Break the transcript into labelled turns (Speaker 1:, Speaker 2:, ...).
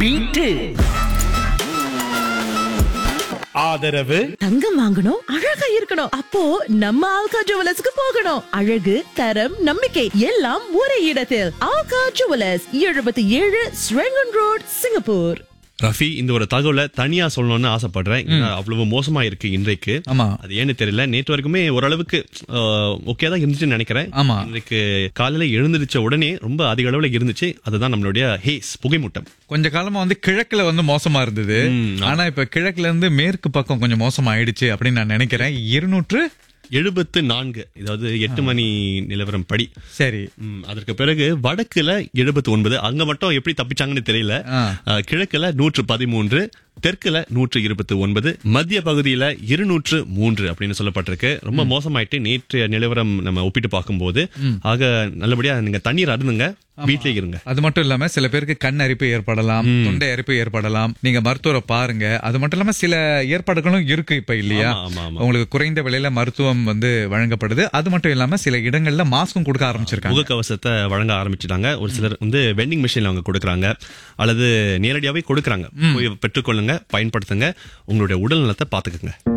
Speaker 1: Beat
Speaker 2: ஆதரவு
Speaker 3: தங்கம் வாங்கணும் அழகா இருக்கணும் அப்போ நம்ம ஆல்கா ஜுவலர்ஸ்க்கு போகணும் அழகு தரம் நம்பிக்கை எல்லாம் ஒரே இடத்தில் ஆல்கா ஜுவலர்ஸ் எழுபத்தி ஏழு ஸ்ரெங்கன் ரோட் சிங்கப்பூர்
Speaker 4: ரஃபி இந்த ஒரு தகவலை தனியா சொல்லணும்னு ஆசைப்படுறேன் ஏன்னா அவ்வளவு மோசமா இருக்கு இன்றைக்கு
Speaker 5: ஆமா.
Speaker 4: அது ஏன்னு தெரியல நேற்று வரைக்குமே ஓரளவுக்கு ஓகே தான் இருந்துச்சுன்னு நினைக்கிறேன்
Speaker 5: ஆமா.
Speaker 4: இன்றைக்கு காலையில எழுந்திருச்ச உடனே ரொம்ப அதிக அளவுல இருந்துச்சு அதுதான் நம்மளுடைய ஹேஸ் புகைமூட்டம்
Speaker 5: கொஞ்ச காலமா வந்து கிழக்குல வந்து மோசமா இருந்தது
Speaker 4: ம்,
Speaker 5: ஆனா இப்ப கிழக்குல இருந்து மேற்கு பக்கம் கொஞ்சம் மோசமா ஆயிடுச்சு அப்படின்னு நான் நினைக்கிறேன் இருநூற்று
Speaker 4: எழுபத்து நான்கு அதாவது எட்டு மணி நிலவரம் படி
Speaker 5: சரி
Speaker 4: ம், அதற்கு பிறகு வடக்குல எழுபத்தி ஒன்பது அங்க மட்டும் எப்படி தப்பிச்சாங்கன்னு தெரியல
Speaker 5: ஆ.
Speaker 4: அஹ், கிழக்குல நூற்று பதிமூன்று தெற்குல நூற்று இருபத்தி ஒன்பது மத்திய பகுதியில இருநூற்று மூன்று அப்படின்னு சொல்லப்பட்டிருக்கு ரொம்ப மோசமாயிட்டு நேற்றைய நிலவரம் நம்ம ஒப்பிட்டு பார்க்கும்போது ஆக நல்லபடியா நீங்க தண்ணீர் அருந்துங்க வீட்லயே இருங்க
Speaker 5: அது மட்டும் இல்லாம சில பேருக்கு கண் அரிப்பு ஏற்படலாம் தொண்டை அரிப்பு ஏற்படலாம் நீங்க மருத்துவரை பாருங்க அது மட்டும் இல்லாம சில ஏற்பாடுகளும் இருக்கு இப்ப இல்லையா
Speaker 4: ஆமா, ஆமா, ஆமா.
Speaker 5: உங்களுக்கு குறைந்த விலையில மருத்துவம் வந்து வழங்கப்படுது அது மட்டும் இல்லாம சில இடங்கள்ல மாஸ்க்கும் கொடுக்க ஆரம்பிச்சிருக்காங்க
Speaker 4: முகக்கவசத்தை வழங்க ஆரம்பிச்சிட்டாங்க ஒரு சிலர் வந்து வெண்டிங் மிஷின்ல அவங்க கொடுக்கறாங்க அல்லது நேரடியாவே கொடுக்கறாங்க போய் பெற்றுக்கொள்ளுங்க பயன்படுத்துங்க உங்களுடைய உடல் நலத்தை பாத்துக்கோங்க